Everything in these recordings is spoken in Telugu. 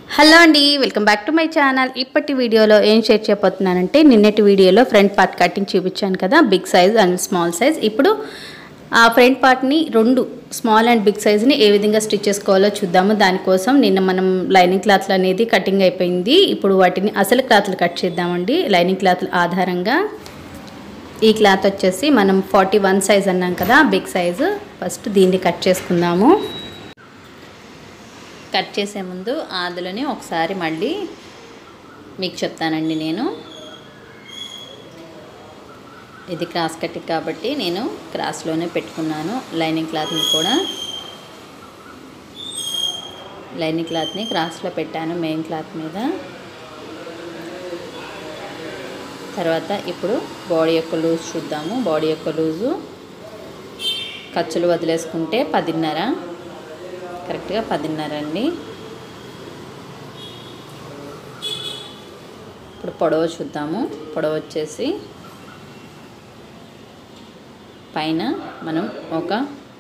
హలో అండి welcome back to my channel ఇప్పటి వీడియోలో ఏం షేర్ చేయబోతున్నానంటే నిన్నటి వీడియోలో ఫ్రంట్ పార్ట్ కటింగ్ చూపించాను కదా big size and small size ఇప్పుడు ఆ ఫ్రంట్ పార్ట్ని రెండు స్మాల్ అండ్ బిగ్ సైజ్ని ఏ విధంగా స్టిచ్ చేసుకోవాలో చూద్దాము దానికోసం నిన్న మనం లైనింగ్ క్లాత్లు అనేది కటింగ్ అయిపోయింది ఇప్పుడు వాటిని అసలు క్లాత్లు కట్ చేద్దామండి లైనింగ్ క్లాత్ల ఆధారంగా ఈ క్లాత్ వచ్చేసి మనం ఫార్టీ వన్ సైజ్ అన్నాం కదా బిగ్ సైజు ఫస్ట్ దీన్ని కట్ చేసుకుందాము కట్ చేసే ముందు ఆదులని ఒకసారి మళ్ళీ మీకు చెప్తానండి నేను ఇది క్రాస్ కటింగ్ కాబట్టి నేను క్రాస్లోనే పెట్టుకున్నాను లైనింగ్ క్లాత్ని కూడా లైనింగ్ క్లాత్ని క్రాస్లో పెట్టాను మెయిన్ క్లాత్ మీద తర్వాత ఇప్పుడు బాడీ యొక్క లూజ్ చూద్దాము బాడీ యొక్క లూజు ఖర్చులు వదిలేసుకుంటే పదిన్నర కరెక్ట్గా పదిన్నర అండి ఇప్పుడు పొడవ చూద్దాము పొడవ వచ్చేసి పైన మనం ఒక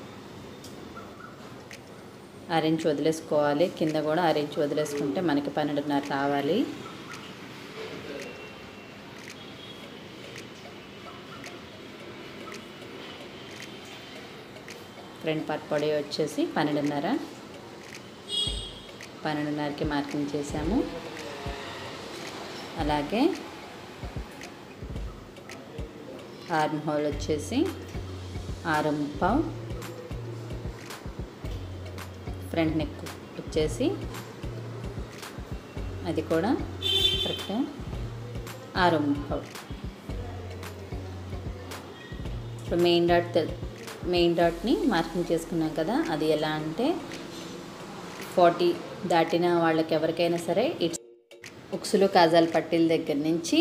అరెంజ్ వదిలేసుకోవాలి కింద కూడా అరెంజ్ వదిలేసుకుంటే మనకి పన్నెండున్నర రావాలి ఫ్రంట్ పార్ట్ పొడి వచ్చేసి పన్నెండున్నర పన్నెండున్నరకి మార్కింగ్ చేసాము అలాగే ఆర్మ్ హోల్ వచ్చేసి ఆరు పావు ఫ్రంట్ నెక్ వచ్చేసి అది కూడా కరెక్ట్గా ఆరు పావు ఇప్పుడు మెయిన్ డాట్ మెయిన్ డాట్ని మార్కింగ్ చేసుకున్నాం కదా అది ఎలా అంటే ఫార్టీ దాటిన వాళ్ళకి ఎవరికైనా సరే ఇట్స్ ఉక్సులు కాజాల పట్టీల దగ్గర నుంచి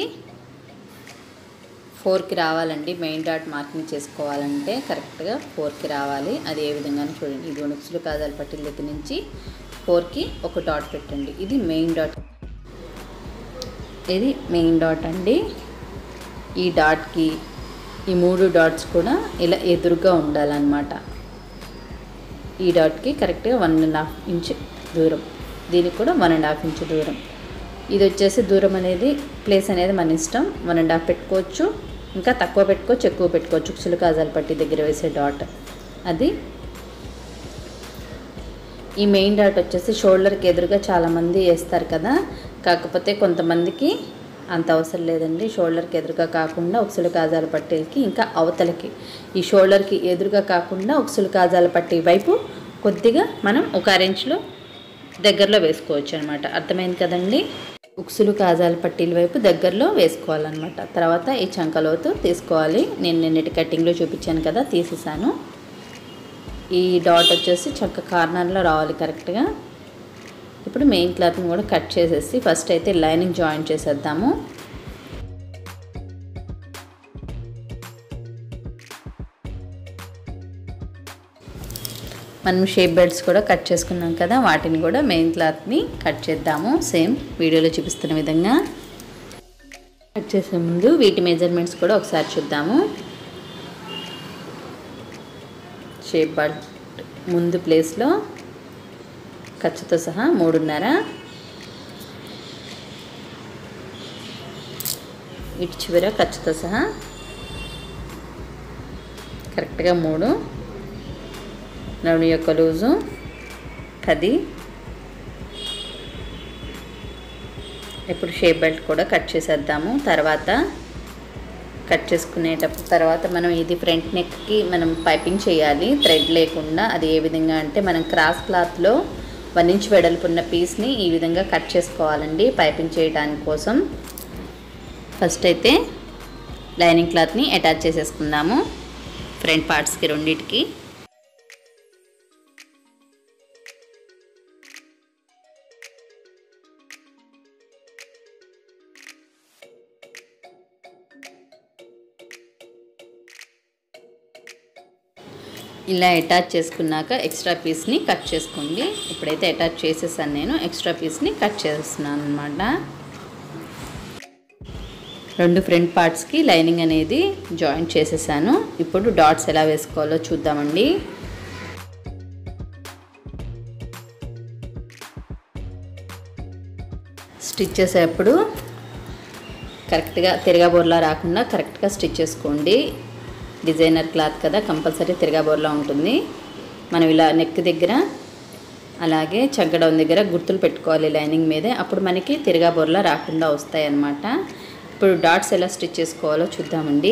ఫోర్కి రావాలండి మెయిన్ డాట్ మార్కింగ్ చేసుకోవాలంటే కరెక్ట్గా ఫోర్కి రావాలి అది ఏ విధంగా చూడండి ఇది ఉక్సులు కాజాల పట్టీల దగ్గర నుంచి ఫోర్కి ఒక డాట్ పెట్టండి ఇది మెయిన్ డాట్ ఇది మెయిన్ డాట్ అండి ఈ డాట్కి ఈ మూడు డాట్స్ కూడా ఇలా ఎదురుగా ఉండాలన్నమాట ఈ డాట్కి కరెక్ట్గా వన్ అండ్ హాఫ్ ఇంచ్ దూరం దీనికి కూడా వన్ అండ్ హాఫ్ ఇంచ్ దూరం ఇది వచ్చేసి దూరం అనేది ప్లేస్ అనేది మన ఇష్టం వన్ అండ్ హాఫ్ పెట్టుకోవచ్చు ఇంకా తక్కువ పెట్టుకోవచ్చు ఎక్కువ పెట్టుకోవచ్చు ఉక్సులు కాజాలు పట్టి దగ్గర వేసే డాట్ అది ఈ మెయిన్ డాట్ వచ్చేసి షోల్డర్కి ఎదురుగా చాలామంది వేస్తారు కదా కాకపోతే కొంతమందికి అంత అవసరం లేదండి షోల్డర్కి ఎదురుగా కాకుండా ఉక్సులు కాజాల పట్టీలకి ఇంకా అవతలకి ఈ షోల్డర్కి ఎదురుగా కాకుండా ఉక్సులు కాజాల పట్టీ వైపు కొద్దిగా మనం ఒక అరెంజ్లో దగ్గరలో వేసుకోవచ్చు అనమాట అర్థమైంది కదండి ఉక్సులు కాజాల పట్టీల వైపు దగ్గరలో వేసుకోవాలన్నమాట తర్వాత ఈ చంకలోతు తీసుకోవాలి నేను నిన్నటి కటింగ్లో చూపించాను కదా తీసేసాను ఈ డాట్ వచ్చేసి చక్క కార్నర్లో రావాలి కరెక్ట్గా ఇప్పుడు మెయిన్ క్లాత్ని కూడా కట్ చేసేసి ఫస్ట్ అయితే లైనింగ్ జాయిన్ చేసేద్దాము మనం షేప్ బెడ్స్ కూడా కట్ చేసుకున్నాం కదా వాటిని కూడా మెయిన్ క్లాత్ని కట్ చేద్దాము సేమ్ వీడియోలో చూపిస్తున్న విధంగా కట్ చేసే ముందు వీటి మెజర్మెంట్స్ కూడా ఒకసారి చూద్దాము షేప్ బెడ్ ముందు ప్లేస్లో ఖర్చుతో సహా మూడున్నర ఇటు చివర ఖర్చుతో సహా కరెక్ట్గా మూడు నడుము యొక్క లూజు పది ఇప్పుడు షేప్ బెల్ట్ కూడా కట్ చేసేద్దాము తర్వాత కట్ చేసుకునేటప్పుడు తర్వాత మనం ఇది ఫ్రంట్ నెక్కి మనం పైపింగ్ చేయాలి థ్రెడ్ లేకుండా అది ఏ విధంగా అంటే మనం క్రాస్ క్లాత్లో వన్ ఇంచ్ వెడల్పున్న పీస్ని ఈ విధంగా కట్ చేసుకోవాలండి పైపింగ్ చేయడానికి కోసం ఫస్ట్ అయితే లైనింగ్ క్లాత్ని అటాచ్ చేసేసుకుందాము ఫ్రంట్ పార్ట్స్కి రెండింటికి ఇలా అటాచ్ చేసుకున్నాక ఎక్స్ట్రా పీస్ని కట్ చేసుకోండి ఇప్పుడైతే అటాచ్ చేసేసాను నేను ఎక్స్ట్రా పీస్ని కట్ చేస్తున్నాను అనమాట రెండు ఫ్రంట్ పార్ట్స్కి లైనింగ్ అనేది జాయింట్ చేసేసాను ఇప్పుడు డాట్స్ ఎలా వేసుకోవాలో చూద్దామండి స్టిచ్ చేసేటప్పుడు కరెక్ట్గా తిరగబోర్లా రాకుండా కరెక్ట్గా స్టిచ్ చేసుకోండి డిజైనర్ క్లాత్ కదా కంపల్సరీ తిరగబోర్లా ఉంటుంది మనం ఇలా నెక్ దగ్గర అలాగే చంకడౌన్ దగ్గర గుర్తులు పెట్టుకోవాలి లైనింగ్ మీదే అప్పుడు మనకి తిరగబోర్లా రాకుండా వస్తాయి అన్నమాట ఇప్పుడు డాట్స్ ఎలా స్టిచ్ చేసుకోవాలో చూద్దామండి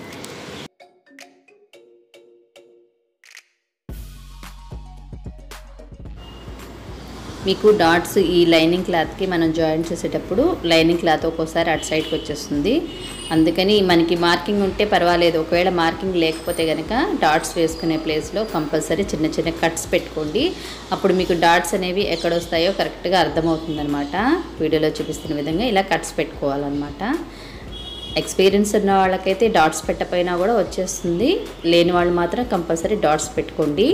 మీకు డాట్స్ ఈ లైనింగ్ క్లాత్కి మనం జాయిన్ చేసేటప్పుడు లైనింగ్ క్లాత్ ఒక్కోసారి అటు సైడ్కి వచ్చేస్తుంది అందుకని మనకి మార్కింగ్ ఉంటే పర్వాలేదు ఒకవేళ మార్కింగ్ లేకపోతే కనుక డాట్స్ వేసుకునే ప్లేస్లో కంపల్సరీ చిన్న చిన్న కట్స్ పెట్టుకోండి అప్పుడు మీకు డాట్స్ అనేవి ఎక్కడ వస్తాయో కరెక్ట్గా అర్థమవుతుందనమాట వీడియోలో చూపిస్తున్న విధంగా ఇలా కట్స్ పెట్టుకోవాలన్నమాట ఎక్స్పీరియన్స్ ఉన్న వాళ్ళకైతే డాట్స్ పెట్టకపోయినా కూడా వచ్చేస్తుంది లేని వాళ్ళు మాత్రం కంపల్సరీ డాట్స్ పెట్టుకోండి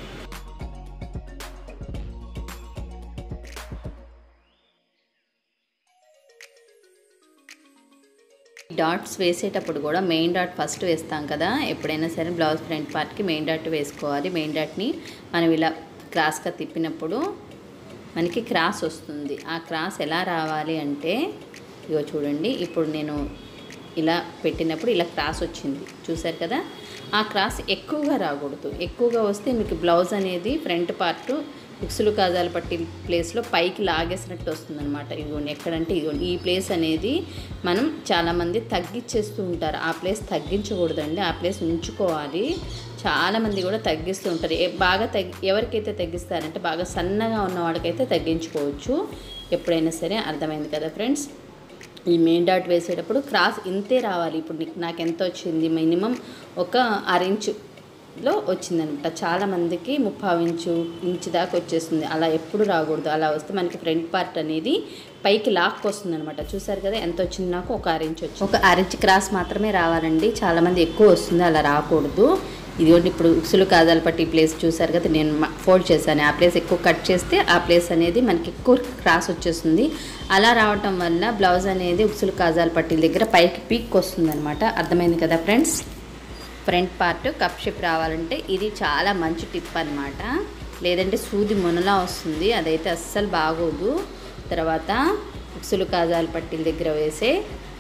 డాట్స్ వేసేటప్పుడు కూడా మెయిన్ డాట్ ఫస్ట్ వేస్తాం కదా ఎప్పుడైనా సరే బ్లౌజ్ ఫ్రంట్ పార్ట్కి మెయిన్ డాట్ వేసుకోవాలి మెయిన్ డాట్ని మనం ఇలా క్రాస్గా తిప్పినప్పుడు మనకి క్రాస్ వస్తుంది ఆ క్రాస్ ఎలా రావాలి అంటే ఇగో చూడండి ఇప్పుడు నేను ఇలా పెట్టినప్పుడు ఇలా క్రాస్ వచ్చింది చూసారు కదా ఆ క్రాస్ ఎక్కువగా రాకూడదు ఎక్కువగా వస్తే మీకు బ్లౌజ్ అనేది ఫ్రంట్ పార్ట్ ఉక్సులు కాజాలు పట్టి ప్లేస్లో పైకి లాగేసినట్టు వస్తుంది అనమాట ఇదిగోండి ఎక్కడంటే ఇదిగోండి ఈ ప్లేస్ అనేది మనం చాలామంది తగ్గించేస్తూ ఉంటారు ఆ ప్లేస్ తగ్గించకూడదండి ఆ ప్లేస్ ఉంచుకోవాలి చాలామంది కూడా తగ్గిస్తూ ఉంటారు ఏ- బాగా తగ్గి ఎవరికైతే తగ్గిస్తారంటే బాగా సన్నగా ఉన్న వాళ్ళకైతే తగ్గించుకోవచ్చు ఎప్పుడైనా సరే అర్థమైంది కదా ఫ్రెండ్స్ ఈ మెయిన్ డాట్ వేసేటప్పుడు క్రాస్ ఇంతే రావాలి ఇప్పుడు నీకు నాకు ఎంత వచ్చింది మినిమం ఒక అరించులో వచ్చిందనమాట చాలామందికి ముప్పావు ఇంచు ఇంచు దాకా వచ్చేస్తుంది అలా ఎప్పుడు రాకూడదు అలా వస్తే మనకి ఫ్రంట్ పార్ట్ అనేది పైకి లాక్ వస్తుంది అనమాట చూసారు కదా ఎంత వచ్చింది నాకు ఒక అరించ్ వచ్చింది ఒక అరించ్ క్రాస్ మాత్రమే రావాలండి చాలామంది ఎక్కువ వస్తుంది అలా రాకూడదు ఇదిగోండి ఇప్పుడు ఉక్సులు కాజాలు పట్టి ప్లేస్ చూసారు కదా నేను ఫోల్డ్ చేశాను ఆ ప్లేస్ ఎక్కువ కట్ చేస్తే ఆ ప్లేస్ అనేది మనకి ఎక్కువ క్రాస్ వచ్చేస్తుంది అలా రావటం వల్ల బ్లౌజ్ అనేది ఉక్సులు కాజాలు పట్టీల దగ్గర పైకి పీక్ వస్తుంది అనమాట అర్థమైంది కదా friends front part cup shape రావాలంటే ఇది చాలా మంచి టిప్ అనమాట లేదంటే సూది మొనలా వస్తుంది అదైతే అస్సలు బాగోదు తర్వాత ఉక్సులు కాజాలు పట్టీల దగ్గర వేసే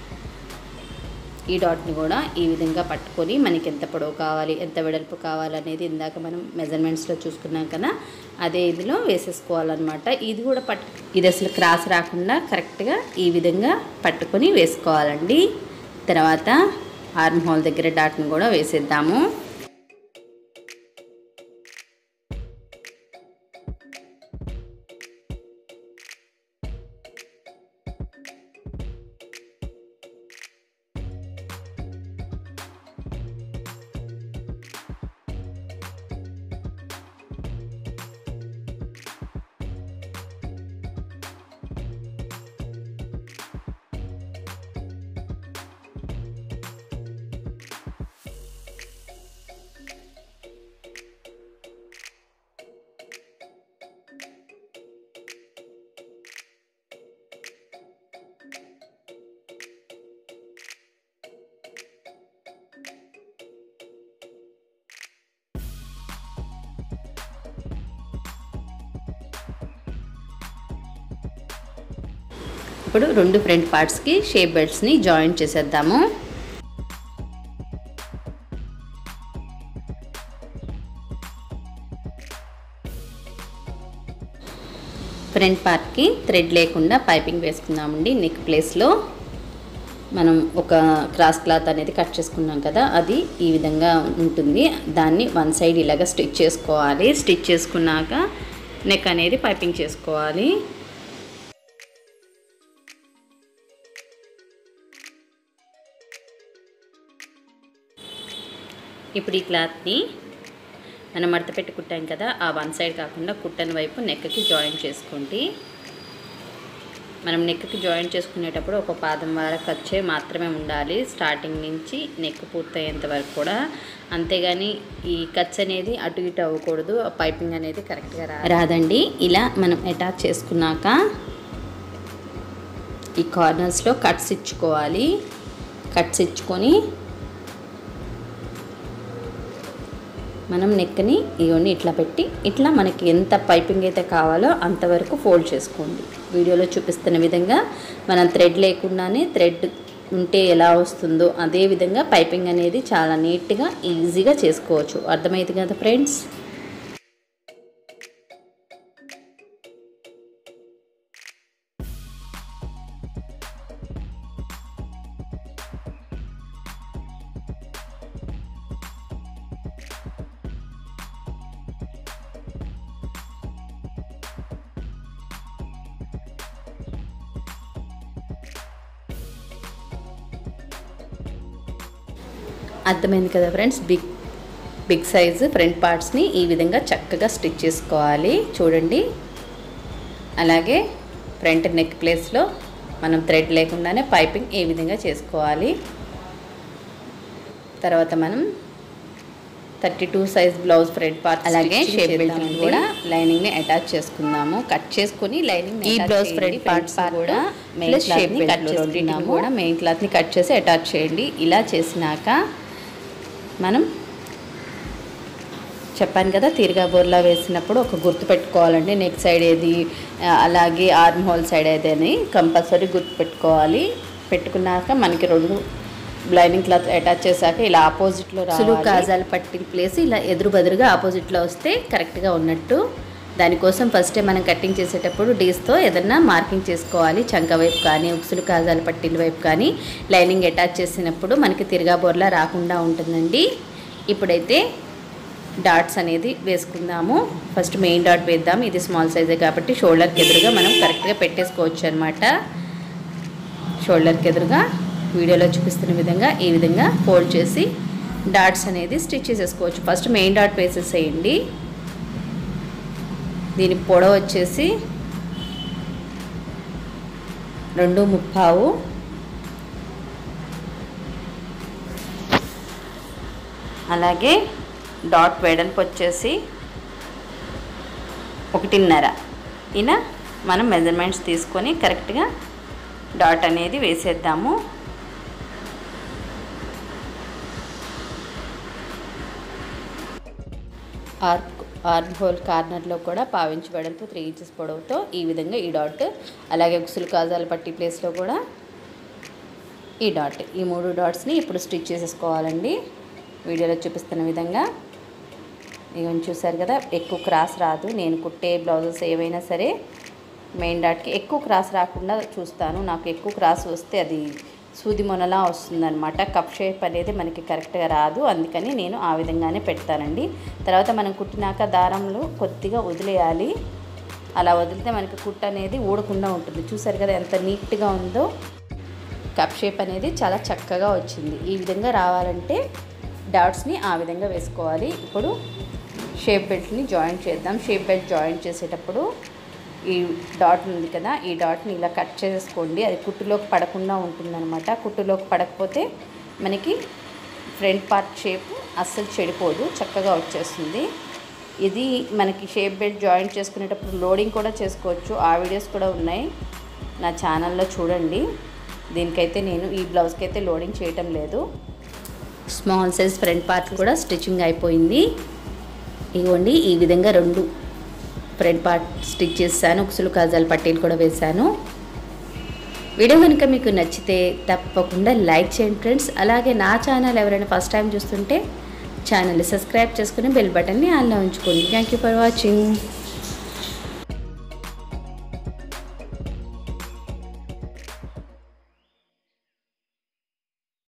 ఈ డాట్ని కూడా ఈ విధంగా పట్టుకొని మనకి ఎంత పొడవు కావాలి ఎంత వెడల్పు కావాలనేది ఇందాక మనం మెజర్మెంట్స్లో చూసుకున్నాం కదా అదే ఇదిలో వేసేసుకోవాలన్నమాట ఇది కూడా పట్ ఇది అసలు క్రాస్ రాకుండా కరెక్ట్గా ఈ విధంగా పట్టుకొని వేసుకోవాలండి తర్వాత ఆర్మ్ హోల్ దగ్గర డాట్ని కూడా వేసేద్దాము ఇప్పుడు రెండు ఫ్రంట్ పార్ట్స్కి షేప్ బెల్ట్స్ని జాయిన్ చేసేద్దాము ఫ్రంట్ పార్ట్కి థ్రెడ్ లేకుండా పైపింగ్ వేసుకుందామండి నెక్ ప్లేస్లో మనం ఒక క్రాస్ క్లాత్ అనేది కట్ చేసుకున్నాం కదా అది ఈ విధంగా ఉంటుంది దాన్ని వన్ సైడ్ ఇలాగ స్టిచ్ చేసుకోవాలి స్టిచ్ చేసుకున్నాక నెక్ అనేది పైపింగ్ చేసుకోవాలి ఇప్పుడు ఈ క్లాత్ని మనం మడత పెట్టి కుట్టాం కదా ఆ వన్ సైడ్ కాకుండా కుట్టని వైపు నెక్కి జాయిన్ చేసుకోండి మనం నెక్కి జాయిన్ చేసుకునేటప్పుడు ఒక పాదం వరకు వచ్చే మాత్రమే ఉండాలి స్టార్టింగ్ నుంచి నెక్ పూర్తయ్యేంత వరకు కూడా అంతేగాని ఈ కట్స్ అనేది అటు ఇటు అవ్వకూడదు ఆ పైపింగ్ అనేది కరెక్ట్గా రా రాదండి ఇలా మనం అటాచ్ చేసుకున్నాక ఈ కార్నర్స్లో కట్స్ ఇచ్చుకోవాలి కట్స్ ఇచ్చుకొని మనం నెక్ని ఇవన్నీ ఇట్లా పెట్టి ఇట్లా మనకి ఎంత పైపింగ్ అయితే కావాలో అంతవరకు ఫోల్డ్ చేసుకోండి వీడియోలో చూపిస్తున్న విధంగా మనం థ్రెడ్ లేకుండానే థ్రెడ్ ఉంటే ఎలా వస్తుందో అదే విధంగా పైపింగ్ అనేది చాలా నీట్గా ఈజీగా చేసుకోవచ్చు అర్థమైంది కదా ఫ్రెండ్స్ అర్థమైంది కదా friends big big size front పార్ట్స్ని ఈ విధంగా చక్కగా స్టిచ్ చేసుకోవాలి చూడండి అలాగే ఫ్రంట్ నెక్ ప్లేస్లో మనం థ్రెడ్ లేకుండానే పైపింగ్ ఏ విధంగా చేసుకోవాలి తర్వాత మనం thirty two size blouse front part అలాగే షేప్ బెల్ట్ కూడా లైనింగ్ ని అటాచ్ చేసుకుందాము కట్ చేసుకుని లైనింగ్ ఈ బ్లౌజ్ ఫ్రంట్ పార్ట్స్ కూడా మెయిన్ షేప్ కట్ చేసుకుంటున్నాము కూడా మెయిన్ క్లాత్ ని కట్ చేసి అటాచ్ చేయండి ఇలా చేసినాక మనం చెప్పాను కదా తిరగా బోర్లా వేసినప్పుడు ఒక గుర్తు పెట్టుకోవాలండి నెక్ సైడ్ ఏది ఆ, అలాగే ఆర్మ్ హోల్ సైడ్ ఏది అని కంపల్సరీ గుర్తు పెట్టుకోవాలి పెట్టుకున్నాక మనకి రెండు లైనింగ్ క్లాత్ అటాచ్ చేశాక ఇలా ఆపోజిట్లో రావాలి కాజాలు పట్టిన ప్లేస్ ఇలా ఎదురు బదురుగా ఆపోజిట్లో వస్తే కరెక్ట్గా ఉన్నట్టు దానికోసం ఫస్టే మనం కటింగ్ చేసేటప్పుడు డీస్తో ఏదన్నా మార్కింగ్ చేసుకోవాలి చంక వైపు కానీ ఉక్సులు కాజాల పట్టీల వైపు కానీ లైనింగ్ అటాచ్ చేసినప్పుడు మనకి తిరగా బోర్లా రాకుండా ఉంటుందండి ఇప్పుడైతే డాట్స్ అనేది వేసుకుందాము ఫస్ట్ మెయిన్ డాట్ వేద్దాం ఇది స్మాల్ సైజే కాబట్టి షోల్డర్కి ఎదురుగా మనం కరెక్ట్గా పెట్టేసుకోవచ్చు అనమాట షోల్డర్కి ఎదురుగా వీడియోలో చూపిస్తున్న విధంగా ఈ విధంగా ఫోల్డ్ చేసి డాట్స్ అనేది స్టిచ్ చేసేసుకోవచ్చు ఫస్ట్ మెయిన్ డాట్ వేసేసేయండి దీని పొడవు వచ్చేసి రెండు ముప్పావు అలాగే డాట్ వెడల్పు వచ్చేసి ఒకటిన్నర ఇలా మనం మెజర్మెంట్స్ తీసుకొని కరెక్ట్గా డాట్ అనేది వేసేద్దాము ఆర్క్ ఆర్మ్ హోల్ కార్నర్లో కూడా పావించి వెడల్పు త్రీ ఇంచెస్ పొడవుతో ఈ విధంగా ఈ డాట్ అలాగే ఉక్సులు కాజాల పట్టి ప్లేస్లో కూడా ఈ డాట్ ఈ మూడు డాట్స్ని ఇప్పుడు స్టిచ్ చేసేసుకోవాలండి వీడియోలో చూపిస్తున్న విధంగా ఇవన్నీ చూసారు కదా ఎక్కువ క్రాస్ రాదు నేను కుట్టే బ్లౌజెస్ ఏవైనా సరే మెయిన్ డాట్కి ఎక్కువ క్రాస్ రాకుండా చూస్తాను నాకు ఎక్కువ క్రాస్ వస్తే అది సూది మొనలా వస్తుందన్నమాట కప్ షేప్ అనేది మనకి కరెక్ట్గా రాదు అందుకని నేను ఆ విధంగానే పెడతానండి తర్వాత మనం కుట్టినాక దారంలో కొద్దిగా వదిలేయాలి అలా వదిలితే మనకి కుట్ట అనేది ఊడకుండా ఉంటుంది చూసారు కదా ఎంత నీట్గా ఉందో కప్ షేప్ అనేది చాలా చక్కగా వచ్చింది ఈ విధంగా రావాలంటే డాట్స్ని ఆ విధంగా వేసుకోవాలి ఇప్పుడు షేప్ బెల్ట్ని జాయింట్ చేద్దాం షేప్ బెల్ట్ జాయింట్ చేసేటప్పుడు ఈ డాట్ ఉంది కదా ఈ డాట్ని ఇలా కట్ చేసుకోండి అది కుట్టులోకి పడకుండా ఉంటుందన్నమాట కుట్టులోకి పడకపోతే మనకి ఫ్రంట్ పార్ట్ షేప్ అస్సలు చెడిపోదు చక్కగా వచ్చేస్తుంది ఇది మనకి షేప్ బెల్ట్ జాయింట్ చేసుకునేటప్పుడు లోడింగ్ కూడా చేసుకోవచ్చు ఆ వీడియోస్ కూడా ఉన్నాయి నా ఛానల్లో చూడండి దీనికైతే నేను ఈ బ్లౌజ్కి అయితే లోడింగ్ చేయటం లేదు స్మాల్ సైజ్ ఫ్రంట్ పార్ట్ కూడా స్టిచ్చింగ్ అయిపోయింది ఇదిగోండి ఈ విధంగా రెండు ఫ్రంట్ పార్ట్ స్టిచ్ చేశాను ఉక్సులు కాజాలు పట్టీలు కూడా వేశాను వీడియో కనుక మీకు నచ్చితే తప్పకుండా లైక్ చేయండి ఫ్రెండ్స్ అలాగే నా ఛానల్ ఎవరైనా ఫస్ట్ టైం చూస్తుంటే ఛానల్ని సబ్స్క్రైబ్ చేసుకుని బెల్ బటన్ని ఆన్లో ఉంచుకోండి థ్యాంక్ యూ ఫర్ వాచింగ్